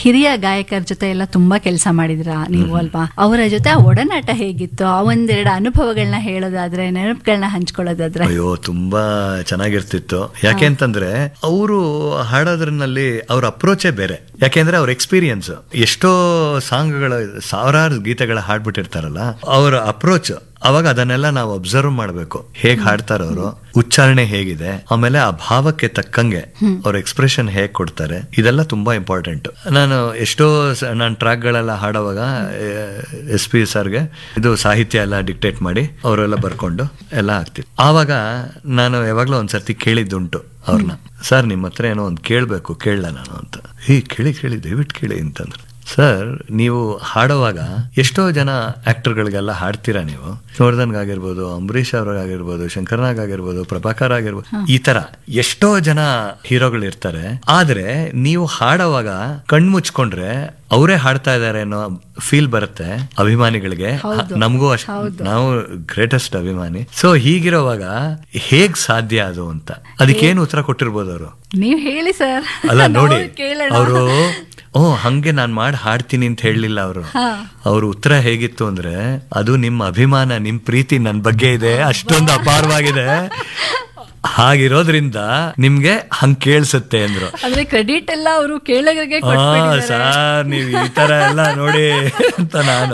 ಹಿರಿಯ ಗಾಯಕರ ಜೊತೆ ಎಲ್ಲ ತುಂಬಾ ಕೆಲಸ ಮಾಡಿದ್ರ ನೀವು ಅಲ್ವಾ ಅವರ ಜೊತೆ ಆ ಒಡನಾಟ ಹೇಗಿತ್ತು ಆ ಒಂದೆರಡು ಅನುಭವಗಳನ್ನ ಹೇಳೋದಾದ್ರೆ ನೆನಪುಗಳನ್ನ ಹಂಚ್ಕೊಳ್ಳೋದಾದ್ರೆ ಅಯ್ಯೋ ತುಂಬಾ ಚೆನ್ನಾಗಿರ್ತಿತ್ತು ಯಾಕೆ ಅಂತಂದ್ರೆ ಅವರು ಹಾಡೋದ್ರಲ್ಲಿ ಅವ್ರ ಅಪ್ರೋಚೇ ಬೇರೆ ಯಾಕೆಂದ್ರೆ ಅವ್ರ ಎಕ್ಸ್ಪೀರಿಯನ್ಸ್ ಎಷ್ಟೋ ಸಾಂಗ್ಗಳ ಸಾವಿರಾರು ಗೀತೆಗಳ ಹಾಡ್ಬಿಟ್ಟಿರ್ತಾರಲ್ಲ ಅವರ ಅಪ್ರೋಚ್ ಅವಾಗ ಅದನ್ನೆಲ್ಲ ನಾವು ಅಬ್ಸರ್ವ್ ಮಾಡಬೇಕು ಹೇಗ್ ಹಾಡ್ತಾರ ಅವರು ಉಚ್ಚಾರಣೆ ಹೇಗಿದೆ ಆಮೇಲೆ ಆ ಭಾವಕ್ಕೆ ತಕ್ಕಂಗೆ ಅವ್ರ ಎಕ್ಸ್ಪ್ರೆಷನ್ ಹೇಗ್ ಕೊಡ್ತಾರೆ ಇದೆಲ್ಲ ತುಂಬಾ ಇಂಪಾರ್ಟೆಂಟ್ ನಾನು ಎಷ್ಟೋ ನಾನು ಟ್ರ್ಯಾಕ್ ಗಳೆಲ್ಲ ಹಾಡುವಾಗ ಎಸ್ ಪಿ ಸರ್ಗೆ ಇದು ಸಾಹಿತ್ಯ ಎಲ್ಲ ಡಿಕ್ಟೇಟ್ ಮಾಡಿ ಅವರೆಲ್ಲ ಬರ್ಕೊಂಡು ಎಲ್ಲ ಆಗ್ತಿತ್ತು ಆವಾಗ ನಾನು ಯಾವಾಗ್ಲೂ ಒಂದ್ಸರ್ತಿ ಕೇಳಿದ್ದುಂಟು ಅವ್ರನ್ನ ಸರ್ ನಿಮ್ಮ ಹತ್ರ ಏನೋ ಒಂದು ಕೇಳಬೇಕು ಕೇಳಲ್ಲ ನಾನು ಅಂತ ಹೇ ಕೇಳಿ ಕೇಳಿ ದಯವಿಟ್ಟು ಕೇಳಿ ಅಂತಂದ್ರು ಸರ್ ನೀವು ಹಾಡುವಾಗ ಎಷ್ಟೋ ಜನ ಆಕ್ಟರ್ಗಳಿಗೆಲ್ಲ ಹಾಡ್ತೀರಾ ನೀವು ಜೋರ್ಧನ್ಗ್ ಆಗಿರ್ಬೋದು ಅಂಬರೀಷ್ ಅವ್ರಿಗಾಗಿರ್ಬೋದು ಶಂಕರ್ನಾಗ್ ಆಗಿರ್ಬೋದು ಪ್ರಭಾಕರ್ ಆಗಿರ್ಬೋದು ಈ ತರ ಎಷ್ಟೋ ಜನ ಹೀರೋಗಳು ಇರ್ತಾರೆ ಆದ್ರೆ ನೀವು ಹಾಡುವಾಗ ಕಣ್ಮುಚ್ಕೊಂಡ್ರೆ ಅವರೇ ಹಾಡ್ತಾ ಇದಾರೆ ಅನ್ನೋ ಫೀಲ್ ಬರುತ್ತೆ ಅಭಿಮಾನಿಗಳಿಗೆ ನಮಗೂ ಅಷ್ಟು ನಾವು ಗ್ರೇಟೆಸ್ಟ್ ಅಭಿಮಾನಿ ಸೊ ಹೀಗಿರೋವಾಗ ಹೇಗ್ ಸಾಧ್ಯ ಅದು ಅಂತ ಅದಕ್ಕೇನು ಉತ್ತರ ಕೊಟ್ಟಿರ್ಬೋದು ಅವರು ನೀವ್ ಹೇಳಿ ಸರ್ ಅಲ್ಲ ನೋಡಿ ಕೇಳೋಣ ಅವರು ಓ ಹಂಗೆ ನಾನ್ ಮಾಡಿ ಹಾಡ್ತೀನಿ ಅಂತ ಹೇಳಲಿಲ್ಲ ಅವರು ಅವ್ರ ಉತ್ತರ ಹೇಗಿತ್ತು ಅಂದ್ರೆ ಅದು ನಿಮ್ಮ ಅಭಿಮಾನ ನಿಮ್ ಪ್ರೀತಿ ನನ್ ಬಗ್ಗೆ ಇದೆ ಅಷ್ಟೊಂದು ಅಪಾರವಾಗಿದೆ ಹಾಗಿರೋದ್ರಿಂದ ನಿಮ್ಗೆ ಹಂಗ್ ಕೇಳ್ಸತ್ತೆ ಅಂದ್ರು ಅಂದ್ರೆ ಕ್ರೆಡಿಟ್ ಎಲ್ಲ ಅವರು ಕೇಳೋರಿಗೆ ಹಾ ಸಾರ್ ನೀವ್ ಈ ತರ ಎಲ್ಲ ನೋಡಿ ಅಂತ ನಾನು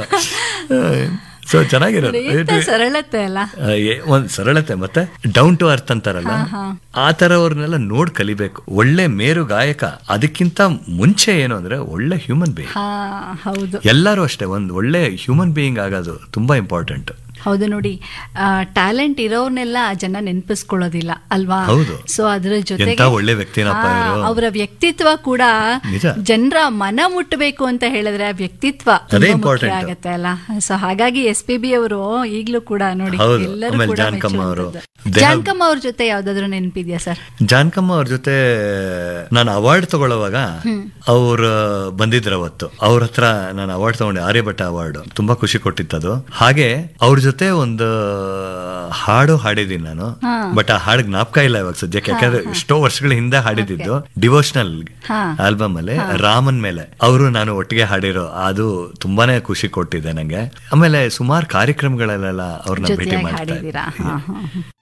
ಸೊ ಚೆನ್ನಾಗಿರೋದು ಎಂತ ಸರಳತೆ ಅಲ್ಲ ಆ, ಏ- ಒಂದ್ ಸರಳತೆ ಮತ್ತೆ ಡೌನ್ ಟು ಅರ್ತ್ ಅಂತಾರಲ್ಲ ಆ ತರ ಅವ್ರನ್ನೆಲ್ಲ ನೋಡ್ ಕಲಿಬೇಕು ಒಳ್ಳೆ ಮೇರು ಗಾಯಕ ಅದಕ್ಕಿಂತ ಮುಂಚೆ ಏನು ಅಂದ್ರೆ ಒಳ್ಳೆ ಹ್ಯೂಮನ್ ಬೀಯಿಂಗ್ ಹಾ ಹೌದು ಎಲ್ಲರೂ ಅಷ್ಟೇ ಒಂದ್ ಒಳ್ಳೆ ಹ್ಯೂಮನ್ ಬೀಯಿಂಗ್ ಆಗೋದು ತುಂಬಾ ಇಂಪಾರ್ಟೆಂಟ್ ಹೌದು ನೋಡಿ ಟ್ಯಾಲೆಂಟ್ ಇರೋರ್ನೆಲ್ಲ ಜನ ನೆನಪಿಸ್ಕೊಳ್ಳೋದಿಲ್ಲ ಅಲ್ವಾ ಹೌದು. ಸೊ ಅದ್ರ ಜೊತೆಗೆ ಎಂತ ಒಳ್ಳೆ ವ್ಯಕ್ತಿನಪ್ಪ ಹಾ, ಇವ್ರು. ಅವರ ವ್ಯಕ್ತಿತ್ವ ಕೂಡ ನಿಜ. ಜನರ ಮನ ಮುಟ್ಟಬೇಕು ಅಂತ ಹೇಳಿದ್ರೆ ಆ ವ್ಯಕ್ತಿತ್ವ ಅದೇ ತುಂಬಾ ಮುಖ್ಯ important. ಆಗತ್ತೆ ಅಲ್ಲ ಸೊ ಹಾಗಾಗಿ ಎಸ್ ಪಿ ಬಿ ಅವರು ಈಗ್ಲೂ ಕೂಡ ನೋಡಿ ಹೌದು. ಎಲ್ಲರೂ ಆಮೇಲೆ ಕೂಡ ಜಾನಕಮ್ಮ ಅವರು. ಮೆಚ್ಚುವಂಥದ್ದು. ದೇಹ- ಜಾನಕಮ್ಮ ಅವ್ರ ಜೊತೆ ಯಾವ್ದಾದ್ರು ನೆನಪಿದ್ಯಾ ಸರ್ ಜಾನ್ಕಮ್ಮ ಅವ್ರ ಜೊತೆ ನಾನು ಅವಾರ್ಡ್ ತಗೊಳ್ಳುವಾಗ ಅವ್ರು ಬಂದಿದ್ರ ಅವತ್ತು ಅವ್ರ ಹತ್ರ ನಾನು ಅವಾರ್ಡ್ ತಗೊಂಡೆ ಆರ್ಯಭಟ್ಟ ಅವಾರ್ಡ್ ತುಂಬಾ ಖುಷಿ ಕೊಟ್ಟಿತ್ತದು ಹಾಗೆ ಅವ್ರ ಜೊತೆ ಒಂದು ಹಾಡು ಹಾಡಿದೀನಿ ನಾನು ಬಟ್ ಆ ಹಾಡು ಜ್ಞಾಪಕ ಇಲ್ಲ ಇವಾಗ ಸದ್ಯಕ್ಕೆ ಯಾಕಂದ್ರೆ ಎಷ್ಟೋ ವರ್ಷಗಳ ಹಿಂದೆ ಹಾಡಿದ್ದು ಡಿವೋಷನಲ್ ಹಾ. ಆಲ್ಬಮ್ ಅಲ್ಲಿ ರಾಮನ್ ಮೇಲೆ ಅವರು ನಾನು ಒಟ್ಟಿಗೆ ಹಾಡಿರೋ ಅದು ತುಂಬಾನೇ ಖುಷಿ ಕೊಟ್ಟಿದೆ ನಂಗೆ ಆಮೇಲೆ ಸುಮಾರು ಕಾರ್ಯಕ್ರಮಗಳಲ್ಲೆಲ್ಲ ಅವ್ರನ್ನ ಭೇಟಿ ಜೊತೆಯಾಗಿ ಮಾಡ್ತಾ ಇದ್ದೆ. ಹಾಡಿದೀರಾ ಹಾ ಹಾ